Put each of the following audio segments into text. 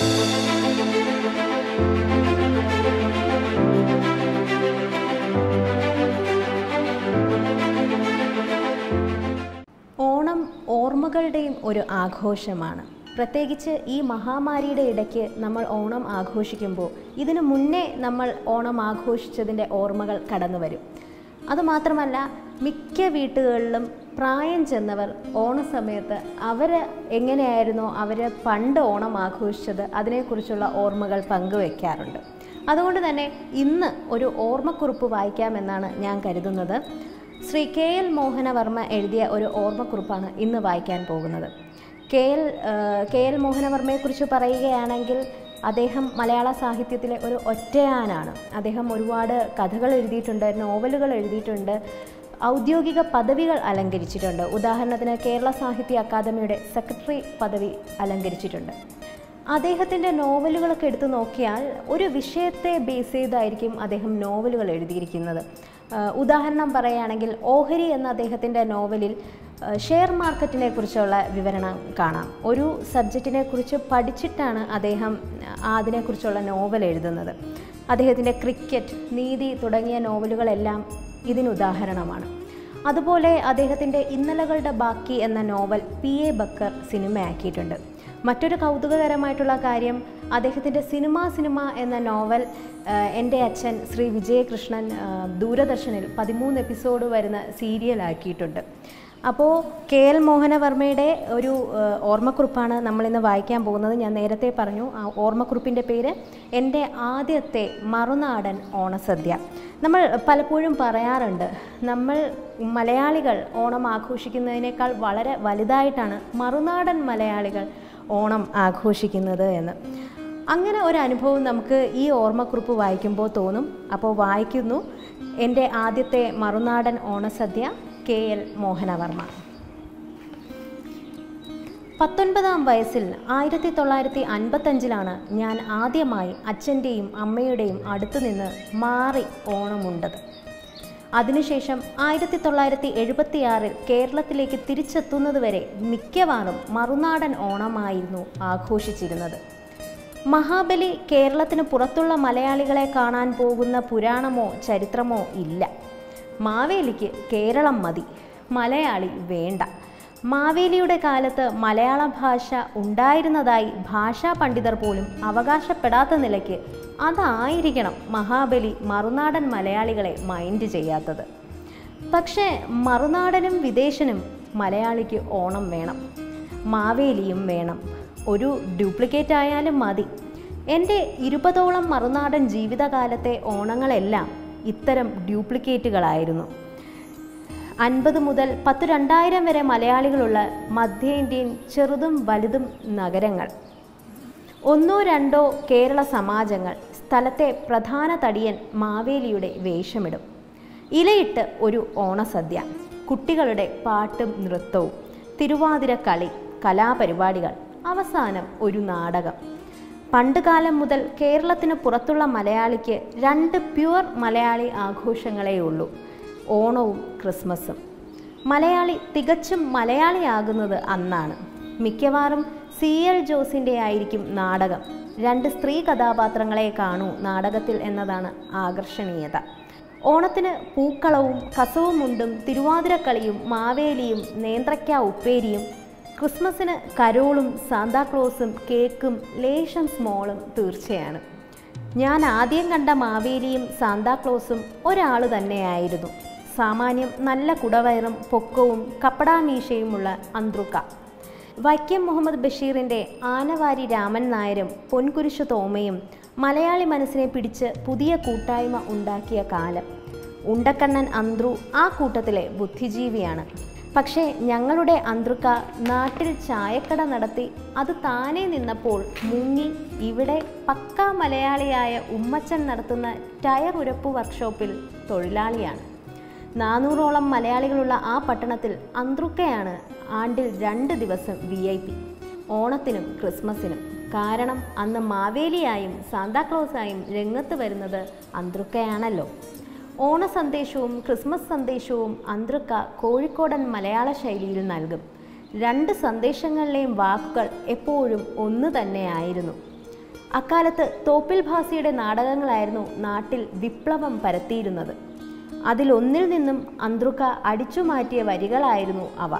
ഓണം ഓർമ്മകളുടെയും ഒരു ആഘോഷമാണ് പ്രത്യേകിച്ച് ഈ മഹാമാരിയുടെ ഇടയ്ക്ക് നമ്മൾ ഓണം ആഘോഷിക്കുമ്പോൾ ഇതിനു മുന്നേ നമ്മൾ ഓണം ആഘോഷിച്ചതിൻ്റെ ഓർമ്മകൾ കടന്നു വരും അതുമാത്രമല്ല മിക്ക വീട്ടുകളിലും പ്രായം ചെന്നവർ ഓണസമയത്ത് അവർ എങ്ങനെയായിരുന്നോ അവർ പണ്ട് ഓണം ആഘോഷിച്ചത് അതിനെക്കുറിച്ചുള്ള ഓർമ്മകൾ പങ്കുവയ്ക്കാറുണ്ട് അതുകൊണ്ട് തന്നെ ഇന്ന് ഒരു ഓർമ്മക്കുറിപ്പ് വായിക്കാമെന്നാണ് ഞാൻ കരുതുന്നത് ശ്രീ കെ എൽ മോഹനവർമ്മ എഴുതിയ ഒരു ഓർമ്മക്കുറിപ്പാണ് ഇന്ന് വായിക്കാൻ പോകുന്നത് കെ എൽ കെ എൽ മോഹനവർമ്മയെക്കുറിച്ച് പറയുകയാണെങ്കിൽ അദ്ദേഹം മലയാള സാഹിത്യത്തിലെ ഒരു ഒറ്റയാനാണ് അദ്ദേഹം ഒരുപാട് കഥകൾ എഴുതിയിട്ടുണ്ട് നോവലുകൾ എഴുതിയിട്ടുണ്ട് ഔദ്യോഗിക പദവികൾ അലങ്കരിച്ചിട്ടുണ്ട് ഉദാഹരണത്തിന് കേരള സാഹിത്യ അക്കാദമിയുടെ സെക്രട്ടറി പദവി അലങ്കരിച്ചിട്ടുണ്ട് അദ്ദേഹത്തിൻ്റെ നോവലുകളൊക്കെ എടുത്തു നോക്കിയാൽ ഒരു വിഷയത്തെ ബേസ് ചെയ്തായിരിക്കും അദ്ദേഹം നോവലുകൾ എഴുതിയിരിക്കുന്നത് ആഹ് ഉദാഹരണം പറയുകയാണെങ്കിൽ ഓഹരി എന്ന അദ്ദേഹത്തിൻ്റെ നോവലിൽ ആഹ് ഷെയർ മാർക്കറ്റിനെ കുറിച്ചുള്ള വിവരണം കാണാം ഒരു സബ്ജക്റ്റിനെ കുറിച്ച് പഠിച്ചിട്ടാണ് അദ്ദേഹം ആ അതിനെക്കുറിച്ചുള്ള നോവൽ എഴുതുന്നത് അദ്ദേഹത്തിൻ്റെ ക്രിക്കറ്റ് നീതി തുടങ്ങിയ നോവലുകളെല്ലാം ഇതിനുദാഹരണമാണ് അതുപോലെ അദ്ദേഹത്തിൻ്റെ ഇന്നലകളുടെ ബാക്കി എന്ന നോവൽ പി എ ബക്കർ സിനിമയാക്കിയിട്ടുണ്ട് മറ്റൊരു കൗതുകകരമായിട്ടുള്ള കാര്യം അദ്ദേഹത്തിൻ്റെ സിനിമ സിനിമ എന്ന നോവൽ ആ, എൻ്റെ അച്ഛൻ ശ്രീ വിജയകൃഷ്ണൻ ആ, ദൂരദർശനിൽ പതിമൂന്ന് എപ്പിസോഡ് വരുന്ന സീരിയലാക്കിയിട്ടുണ്ട് അപ്പോൾ കെ എൽ മോഹനവർമ്മയുടെ ഒരു ആ, ഓർമ്മക്കുറിപ്പാണ് നമ്മളിന്ന് വായിക്കാൻ പോകുന്നത് ഞാൻ നേരത്തെ പറഞ്ഞു ആ ഓർമ്മക്കുറിപ്പിൻ്റെ പേര് എൻ്റെ ആദ്യത്തെ മറുനാടൻ ഓണസദ്യ നമ്മൾ പലപ്പോഴും പറയാറുണ്ട് നമ്മൾ മലയാളികൾ ഓണം ആഘോഷിക്കുന്നതിനേക്കാൾ വളരെ വലുതായിട്ടാണ് മറുനാടൻ മലയാളികൾ ഓണം ആഘോഷിക്കുന്നത് എന്ന് അങ്ങനെ ഒരു അനുഭവം നമുക്ക് ഈ ഓർമ്മക്കുറിപ്പ് വായിക്കുമ്പോൾ തോന്നും അപ്പോൾ വായിക്കുന്നു എൻ്റെ ആദ്യത്തെ മറുനാടൻ ഓണസദ്യ കെ എൽ മോഹനവർമ്മ പത്തൊൻപതാം വയസ്സിൽ ആയിരത്തി തൊള്ളായിരത്തി അൻപത്തഞ്ചിലാണ് ഞാൻ ആദ്യമായി അച്ഛൻ്റെയും അമ്മയുടെയും അടുത്തു നിന്ന് മാറി ഓണമുണ്ടത് അതിനുശേഷം ആയിരത്തി തൊള്ളായിരത്തി എഴുപത്തിയാറിൽ കേരളത്തിലേക്ക് തിരിച്ചെത്തുന്നതുവരെ മിക്കവാറും മറുനാടൻ ഓണമായിരുന്നു ആഘോഷിച്ചിരുന്നത് മഹാബലി കേരളത്തിന് പുറത്തുള്ള മലയാളികളെ കാണാൻ പോകുന്ന പുരാണമോ ചരിത്രമോ ഇല്ല മാവേലിക്ക് കേരളം മതി മലയാളി വേണ്ട മാവേലിയുടെ കാലത്ത് മലയാള ഭാഷ ഉണ്ടായിരുന്നതായി ഭാഷാ പണ്ഡിതർ പോലും അവകാശപ്പെടാത്ത നിലയ്ക്ക് അതായിരിക്കണം മഹാബലി മറുനാടൻ മലയാളികളെ മൈൻഡ് ചെയ്യാത്തത് പക്ഷേ മറുനാടനും വിദേശനും മലയാളിക്ക് ഓണം വേണം മാവേലിയും വേണം ഒരു ഡ്യൂപ്ലിക്കേറ്റ് ആയാലും മതി എൻ്റെ ഇരുപതോളം മറുനാടൻ ജീവിതകാലത്തെ ഓണങ്ങളെല്ലാം ഇത്തരം ഡ്യൂപ്ലിക്കേറ്റുകളായിരുന്നു അൻപത് മുതൽ പത്ത് രണ്ടായിരം വരെ മലയാളികളുള്ള മധ്യേന്ത്യൻ ചെറുതും വലുതും നഗരങ്ങൾ ഒന്നോ രണ്ടോ കേരള സമാജങ്ങൾ സ്ഥലത്തെ പ്രധാന തടിയൻ മാവേലിയുടെ വേഷമിടും ഇലയിട്ട് ഒരു ഓണസദ്യ കുട്ടികളുടെ പാട്ടും നൃത്തവും തിരുവാതിര കളി കലാപരിപാടികൾ അവസാനം ഒരു നാടകം പണ്ടുകാലം മുതൽ കേരളത്തിന് പുറത്തുള്ള മലയാളിക്ക് രണ്ട് പ്യുവർ മലയാളി ആഘോഷങ്ങളേ ഉള്ളൂ ഓണവും ക്രിസ്മസും മലയാളി തികച്ചും മലയാളിയാകുന്നത് അന്നാണ് മിക്കവാറും സി എൽ ജോസിൻ്റെ ആയിരിക്കും നാടകം രണ്ട് സ്ത്രീ കഥാപാത്രങ്ങളെ കാണൂ നാടകത്തിൽ എന്നതാണ് ആകർഷണീയത ഓണത്തിന് പൂക്കളവും കസവുമുണ്ടും തിരുവാതിരക്കളിയും മാവേലിയും നേന്ത്രയ്ക്ക ഉപ്പേരിയും ക്രിസ്മസിന് കരോളും സാന്താക്ലോസും കേക്കും ലേശം സ്മോളും തീർച്ചയാണ് ഞാൻ ആദ്യം കണ്ട മാവേലിയും സാന്താക്ലോസും ഒരാൾ തന്നെയായിരുന്നു സാമാന്യം നല്ല കുടവയറും പൊക്കവും കപ്പടാമീശയുമുള്ള അന്ത്രുക്ക വൈക്കം മുഹമ്മദ് ബഷീറിൻ്റെ ആനവാരി രാമൻ നായരും പൊൻകുരിശു തോമയും മലയാളി മനസ്സിനെ പിടിച്ച് പുതിയ കൂട്ടായ്മ ഉണ്ടാക്കിയ കാലം ഉണ്ടക്കണ്ണൻ അന്ത്രു ആ കൂട്ടത്തിലെ ബുദ്ധിജീവിയാണ് പക്ഷേ ഞങ്ങളുടെ അന്ത്രുക്ക നാട്ടിൽ ചായക്കട നടത്തി അത് താനേ നിന്നപ്പോൾ മുങ്ങി ഇവിടെ പക്കാ മലയാളിയായ ഉമ്മച്ചൻ നടത്തുന്ന ടയർ ഉരപ്പ് വർക്ക്ഷോപ്പിൽ തൊഴിലാളിയാണ് നാനൂറോളം മലയാളികളുള്ള ആ പട്ടണത്തിൽ അന്ത്രുക്കയാണ് ആണ്ടിൽ രണ്ട് ദിവസം വി ഐ പി ഓണത്തിനും ക്രിസ്മസിനും കാരണം അന്ന് മാവേലിയായും സാന്താക്ലോസായും രംഗത്ത് വരുന്നത് അന്ത്രുക്കയാണല്ലോ ഓണ സന്ദേശവും ക്രിസ്മസ് സന്ദേശവും അന്ത്രുക്ക കോഴിക്കോടൻ മലയാള ശൈലിയിൽ നൽകും രണ്ട് സന്ദേശങ്ങളിലെയും വാക്കുകൾ എപ്പോഴും ഒന്ന് തന്നെയായിരുന്നു അക്കാലത്ത് തോപ്പിൽ ഭാസിയുടെ നാടകങ്ങളായിരുന്നു നാട്ടിൽ വിപ്ലവം പരത്തിയിരുന്നത് അതിലൊന്നിൽ നിന്നും അന്ത്രുക്ക അടിച്ചു മാറ്റിയ വരികളായിരുന്നു അവ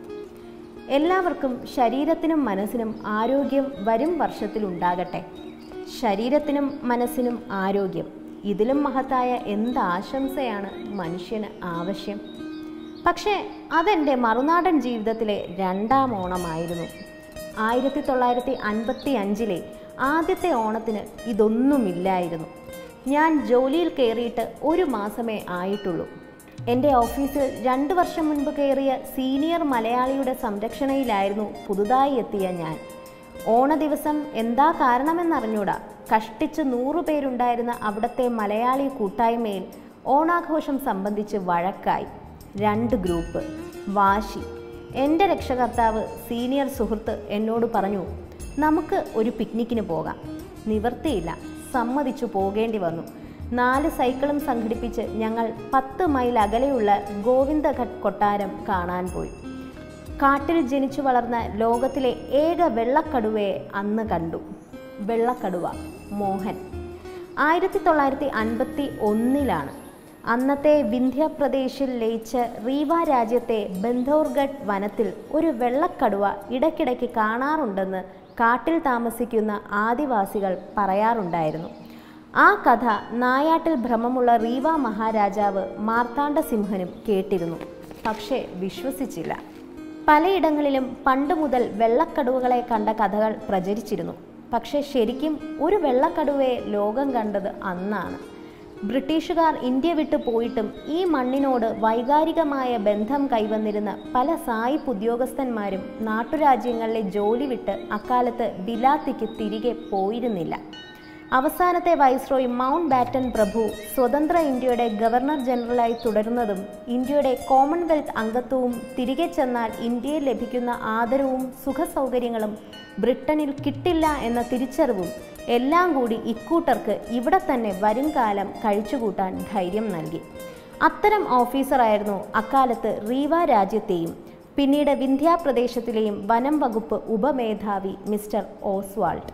എല്ലാവർക്കും ശരീരത്തിനും മനസ്സിനും ആരോഗ്യം വരും വർഷത്തിലുണ്ടാകട്ടെ ശരീരത്തിനും മനസ്സിനും ആരോഗ്യം ഇതിലും മഹത്തായ എന്ത് ആശംസയാണ് മനുഷ്യന് ആവശ്യം പക്ഷേ അതെൻ്റെ മറുനാടൻ ജീവിതത്തിലെ രണ്ടാം ഓണമായിരുന്നു ആയിരത്തി തൊള്ളായിരത്തി അൻപത്തി അഞ്ചിലെ ആദ്യത്തെ ഓണത്തിന് ഇതൊന്നുമില്ലായിരുന്നു ഞാൻ ജോലിയിൽ കയറിയിട്ട് ഒരു മാസമേ ആയിട്ടുള്ളൂ എൻ്റെ ഓഫീസിൽ രണ്ട് വർഷം മുൻപ് കയറിയ സീനിയർ മലയാളിയുടെ സംരക്ഷണയിലായിരുന്നു പുതുതായി എത്തിയ ഞാൻ ഓണ ദിവസം എന്താ കാരണമെന്നറിഞ്ഞൂടാ കഷ്ടിച്ച് നൂറു പേരുണ്ടായിരുന്ന അവിടുത്തെ മലയാളി കൂട്ടായ്മയിൽ ഓണാഘോഷം സംബന്ധിച്ച് വഴക്കായി രണ്ട് ഗ്രൂപ്പ് വാശി എൻ്റെ രക്ഷകർത്താവ് സീനിയർ സുഹൃത്ത് എന്നോട് പറഞ്ഞു നമുക്ക് ഒരു പിക്നിക്കിന് പോകാം നിവർത്തിയില്ല സമ്മതിച്ചു പോകേണ്ടി വന്നു നാല് സൈക്കിളും സംഘടിപ്പിച്ച് ഞങ്ങൾ പത്ത് മൈൽ അകലെയുള്ള ഗോവിന്ദഘട്ട് കൊട്ടാരം കാണാൻ പോയി കാട്ടിൽ ജനിച്ചു വളർന്ന ലോകത്തിലെ ഏക വെള്ളക്കടുവയെ അന്ന് കണ്ടു വെള്ളക്കടുവ മോഹൻ ആയിരത്തി തൊള്ളായിരത്തി അൻപത്തി ഒന്നിലാണ് അന്നത്തെ വിന്ധ്യപ്രദേശിൽ ലയിച്ച റീവ രാജ്യത്തെ ബന്ധോർഗഡ് വനത്തിൽ ഒരു വെള്ളക്കടുവ ഇടയ്ക്കിടയ്ക്ക് കാണാറുണ്ടെന്ന് കാട്ടിൽ താമസിക്കുന്ന ആദിവാസികൾ പറയാറുണ്ടായിരുന്നു ആ കഥ നായാട്ടിൽ ഭ്രമമുള്ള റീവ മഹാരാജാവ് മാർത്താണ്ഡ സിംഹനും കേട്ടിരുന്നു പക്ഷേ വിശ്വസിച്ചില്ല പലയിടങ്ങളിലും പണ്ട് മുതൽ വെള്ളക്കടുവകളെ കണ്ട കഥകൾ പ്രചരിച്ചിരുന്നു പക്ഷേ ശരിക്കും ഒരു വെള്ളക്കടുവയെ ലോകം കണ്ടത് അന്നാണ് ബ്രിട്ടീഷുകാർ ഇന്ത്യ വിട്ടു പോയിട്ടും ഈ മണ്ണിനോട് വൈകാരികമായ ബന്ധം കൈവന്നിരുന്ന പല സായിപ്പ് ഉദ്യോഗസ്ഥന്മാരും നാട്ടുരാജ്യങ്ങളിലെ ജോലി വിട്ട് അക്കാലത്ത് ബിലാത്തിക്ക് തിരികെ പോയിരുന്നില്ല അവസാനത്തെ വൈസ്രോയ് മൗണ്ട് ബാറ്റൻ പ്രഭു സ്വതന്ത്ര ഇന്ത്യയുടെ ഗവർണർ ജനറലായി തുടരുന്നതും ഇന്ത്യയുടെ കോമൺവെൽത്ത് അംഗത്വവും തിരികെ ചെന്നാൽ ഇന്ത്യയിൽ ലഭിക്കുന്ന ആദരവും സുഖസൗകര്യങ്ങളും ബ്രിട്ടനിൽ കിട്ടില്ല എന്ന തിരിച്ചറിവും എല്ലാം കൂടി ഇക്കൂട്ടർക്ക് ഇവിടെ തന്നെ വരും കാലം കഴിച്ചുകൂട്ടാൻ ധൈര്യം നൽകി അത്തരം ഓഫീസറായിരുന്നു അക്കാലത്ത് റീവ രാജ്യത്തെയും പിന്നീട് വിന്ധ്യാപ്രദേശത്തിലെയും വനം വകുപ്പ് ഉപമേധാവി മിസ്റ്റർ ഓസ്വാൾട്ട്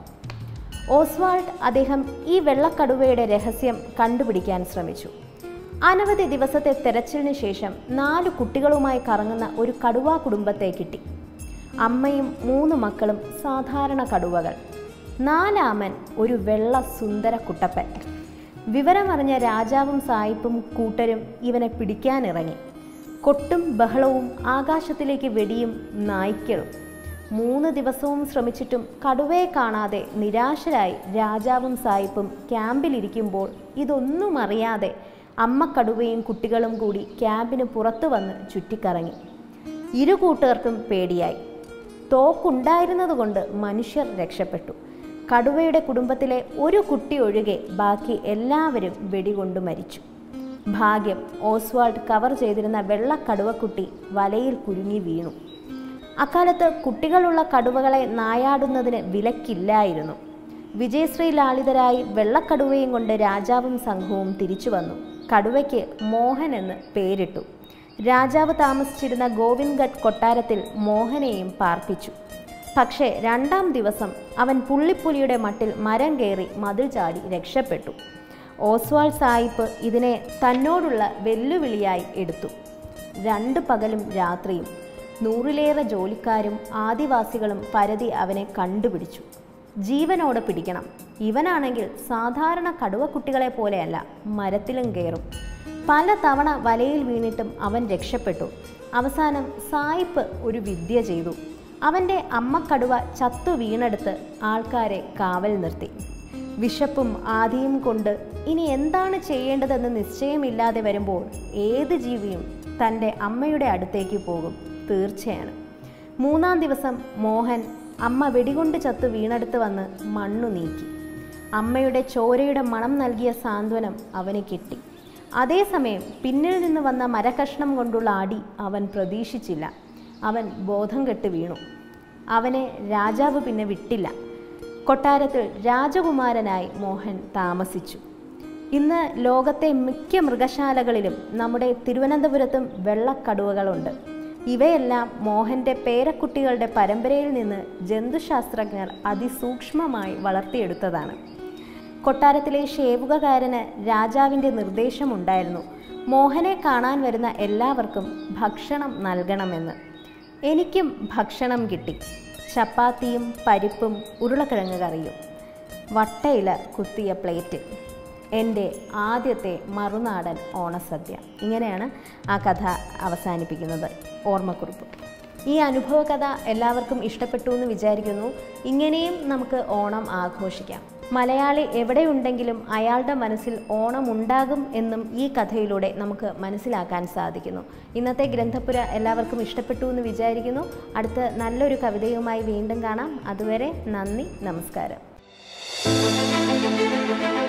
ഓസ്വാൾട്ട് അദ്ദേഹം ഈ വെള്ളക്കടുവയുടെ രഹസ്യം കണ്ടുപിടിക്കാൻ ശ്രമിച്ചു അനവധി ദിവസത്തെ തെരച്ചിലിന് ശേഷം നാല് കുട്ടികളുമായി കറങ്ങുന്ന ഒരു കടുവാ കുടുംബത്തെ കിട്ടി അമ്മയും മൂന്ന് മക്കളും സാധാരണ കടുവകൾ നാലാമൻ ഒരു വെള്ള സുന്ദര കുട്ടപ്പൻ വിവരമറിഞ്ഞ രാജാവും സായിപ്പും കൂട്ടരും ഇവനെ പിടിക്കാനിറങ്ങി കൊട്ടും ബഹളവും ആകാശത്തിലേക്ക് വെടിയും നായ്ക്കളും മൂന്ന് ദിവസവും ശ്രമിച്ചിട്ടും കടുവയെ കാണാതെ നിരാശരായി രാജാവും സായിപ്പും ക്യാമ്പിലിരിക്കുമ്പോൾ ഇതൊന്നും അറിയാതെ അമ്മ കടുവയും കുട്ടികളും കൂടി ക്യാമ്പിന് പുറത്തു വന്ന് ചുറ്റിക്കറങ്ങി ഇരു കൂട്ടുകാർക്കും പേടിയായി തോക്കുണ്ടായിരുന്നതുകൊണ്ട് മനുഷ്യർ രക്ഷപ്പെട്ടു കടുവയുടെ കുടുംബത്തിലെ ഒരു കുട്ടി ഒഴികെ ബാക്കി എല്ലാവരും വെടികൊണ്ട് മരിച്ചു ഭാഗ്യം ഓസ്വാൾഡ് കവർ ചെയ്തിരുന്ന വെള്ള കടുവക്കുട്ടി വലയിൽ കുരുങ്ങി വീണു അക്കാലത്ത് കുട്ടികളുള്ള കടുവകളെ നായാടുന്നതിന് വിലക്കില്ലായിരുന്നു വിജയശ്രീ ലാളിതരായി വെള്ളക്കടുവയും കൊണ്ട് രാജാവും സംഘവും തിരിച്ചു വന്നു കടുവയ്ക്ക് മോഹൻ എന്ന് പേരിട്ടു രാജാവ് താമസിച്ചിരുന്ന ഗോവിന്ദ്ഗഡ് കൊട്ടാരത്തിൽ മോഹനെയും പാർപ്പിച്ചു പക്ഷേ രണ്ടാം ദിവസം അവൻ പുള്ളിപ്പുലിയുടെ മട്ടിൽ മരം കയറി മതിൽ ചാടി രക്ഷപ്പെട്ടു ഓസ്വാൾ സായിപ്പ് ഇതിനെ തന്നോടുള്ള വെല്ലുവിളിയായി എടുത്തു രണ്ട് പകലും രാത്രിയും നൂറിലേറെ ജോലിക്കാരും ആദിവാസികളും പരതി അവനെ കണ്ടുപിടിച്ചു ജീവനോടെ പിടിക്കണം ഇവനാണെങ്കിൽ സാധാരണ കടുവക്കുട്ടികളെ പോലെയല്ല മരത്തിലും കയറും പല തവണ വലയിൽ വീണിട്ടും അവൻ രക്ഷപ്പെട്ടു അവസാനം സായിപ്പ് ഒരു വിദ്യ ചെയ്തു അവൻ്റെ അമ്മക്കടുവ ചത്തു വീണെടുത്ത് ആൾക്കാരെ കാവൽ നിർത്തി വിശപ്പും ആദിയും കൊണ്ട് ഇനി എന്താണ് ചെയ്യേണ്ടതെന്ന് നിശ്ചയമില്ലാതെ വരുമ്പോൾ ഏത് ജീവിയും തൻ്റെ അമ്മയുടെ അടുത്തേക്ക് പോകും തീർച്ചയാണ് മൂന്നാം ദിവസം മോഹൻ അമ്മ വെടികൊണ്ട് ചത്തു വീണെടുത്ത് വന്ന് മണ്ണു നീക്കി അമ്മയുടെ ചോരയുടെ മണം നൽകിയ സാന്ത്വനം അവന് കിട്ടി അതേസമയം പിന്നിൽ നിന്ന് വന്ന മരകഷ്ണം കൊണ്ടുള്ള അടി അവൻ പ്രതീക്ഷിച്ചില്ല അവൻ ബോധം കെട്ട് വീണു അവനെ രാജാവ് പിന്നെ വിട്ടില്ല കൊട്ടാരത്തിൽ രാജകുമാരനായി മോഹൻ താമസിച്ചു ഇന്ന് ലോകത്തെ മിക്ക മൃഗശാലകളിലും നമ്മുടെ തിരുവനന്തപുരത്തും വെള്ളക്കടുവകളുണ്ട് ഇവയെല്ലാം മോഹൻ്റെ പേരക്കുട്ടികളുടെ പരമ്പരയിൽ നിന്ന് ജന്തുശാസ്ത്രജ്ഞർ അതിസൂക്ഷ്മമായി വളർത്തിയെടുത്തതാണ് കൊട്ടാരത്തിലെ ഷേവുകകാരന് രാജാവിൻ്റെ നിർദ്ദേശമുണ്ടായിരുന്നു മോഹനെ കാണാൻ വരുന്ന എല്ലാവർക്കും ഭക്ഷണം നൽകണമെന്ന് എനിക്കും ഭക്ഷണം കിട്ടി ചപ്പാത്തിയും പരിപ്പും ഉരുളക്കിഴങ്ങ് കറിയും വട്ടയില കുത്തിയ പ്ലേറ്റ് എൻ്റെ ആദ്യത്തെ മറുനാടൻ ഓണസദ്യ ഇങ്ങനെയാണ് ആ കഥ അവസാനിപ്പിക്കുന്നത് ഓർമ്മക്കുറിപ്പ് ഈ അനുഭവ കഥ എല്ലാവർക്കും ഇഷ്ടപ്പെട്ടു എന്ന് വിചാരിക്കുന്നു ഇങ്ങനെയും നമുക്ക് ഓണം ആഘോഷിക്കാം മലയാളി എവിടെയുണ്ടെങ്കിലും അയാളുടെ മനസ്സിൽ ഓണം ഉണ്ടാകും എന്നും ഈ കഥയിലൂടെ നമുക്ക് മനസ്സിലാക്കാൻ സാധിക്കുന്നു ഇന്നത്തെ ഗ്രന്ഥപുര എല്ലാവർക്കും ഇഷ്ടപ്പെട്ടു എന്ന് വിചാരിക്കുന്നു അടുത്ത നല്ലൊരു കവിതയുമായി വീണ്ടും കാണാം അതുവരെ നന്ദി നമസ്കാരം